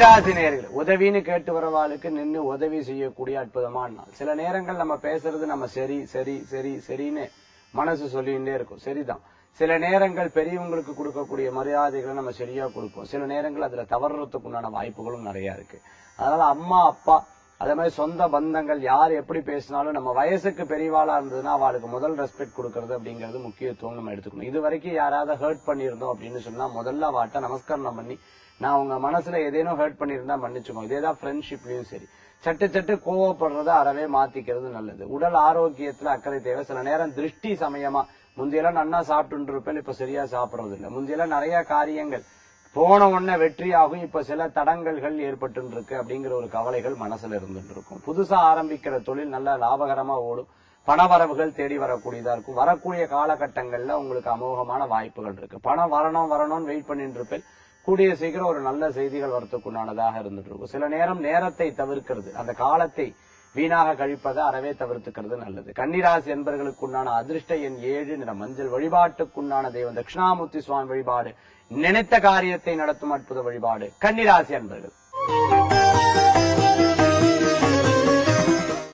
கன்னிராசி நேர்கள் உதவின்னு கேட்டு வரவாளுக்கு நின்னு உதவி செய்யக்கூடிய அற்புதமான நாள் சில நேரங்கள் நம்ம பேசுறது நம்ம சரி சரி சரி சரின்னு மனசு சொல்லிகிட்டே இருக்கும் சரிதான் சில நேரங்கள் பெரியவங்களுக்கு கொடுக்கக்கூடிய மரியாதைகளை நம்ம சரியா கொடுப்போம் சில நேரங்கள் அதுல தவறுறதுக்கு உண்டான வாய்ப்புகளும் நிறைய இருக்கு அதனால அம்மா அப்பா அதே மாதிரி சொந்த பந்தங்கள் யார் எப்படி பேசினாலும் நம்ம வயசுக்கு பெரியவாளா இருந்ததுன்னா அவளுக்கு முதல் ரெஸ்பெக்ட் கொடுக்கறது அப்படிங்கிறது முக்கியத்துவம் நம்ம எடுத்துக்கணும் இது வரைக்கும் யாராவது ஹர்ட் பண்ணியிருந்தோம் அப்படின்னு சொன்னா முதல்ல வாட்ட நமஸ்காரம் பண்ணி நான் உங்க மனசுல ஏதேனும் ஹர்ட் பண்ணியிருந்தா மன்னிச்சுக்கோ இதேதான் ஃப்ரெண்ட்ஷிப்லயும் சரி சட்டு சட்டு கோவப்படுறத அறவே மாத்திக்கிறது நல்லது உடல் ஆரோக்கியத்துல அக்கறை தேவை சில நேரம் திருஷ்டி சமயமா முந்தையெல்லாம் நன்னா சாப்பிட்டு இருப்பேன் இப்ப சரியா சாப்பிடுறது இல்ல முந்தையெல்லாம் நிறைய காரியங்கள் போன உடனே வெற்றியாகும் இப்ப சில தடங்கல்கள் ஏற்பட்டு இருக்கு அப்படிங்கிற ஒரு கவலைகள் மனசுல இருந்துட்டு இருக்கும் புதுசா ஆரம்பிக்கிற தொழில் நல்ல லாபகரமா ஓடும் பணவரவுகள் தேடி வரக்கூடியதா இருக்கும் வரக்கூடிய காலகட்டங்கள்ல உங்களுக்கு அமோகமான வாய்ப்புகள் இருக்கு பணம் வரணும் வரணும்னு வெயிட் பண்ணிட்டு இருப்பேன் கூடிய சீக்கிரம் ஒரு நல்ல செய்திகள் வரத்துக்குண்டானதாக இருந்துட்டு இருக்கும் சில நேரம் நேரத்தை தவிர்க்கிறது அந்த காலத்தை வீணாக கழிப்பதை அறவே தவிர்த்துக்கிறது நல்லது கன்னிராசி என்பர்களுக்குண்டான அதிர்ஷ்ட எண் ஏழு நிற மஞ்சள் வழிபாட்டுக்குண்டான தெய்வம் தட்சிணாமூர்த்தி சுவாமி வழிபாடு நினைத்த காரியத்தை நடத்தும் அற்புத வழிபாடு கன்னிராசி அன்பர்கள்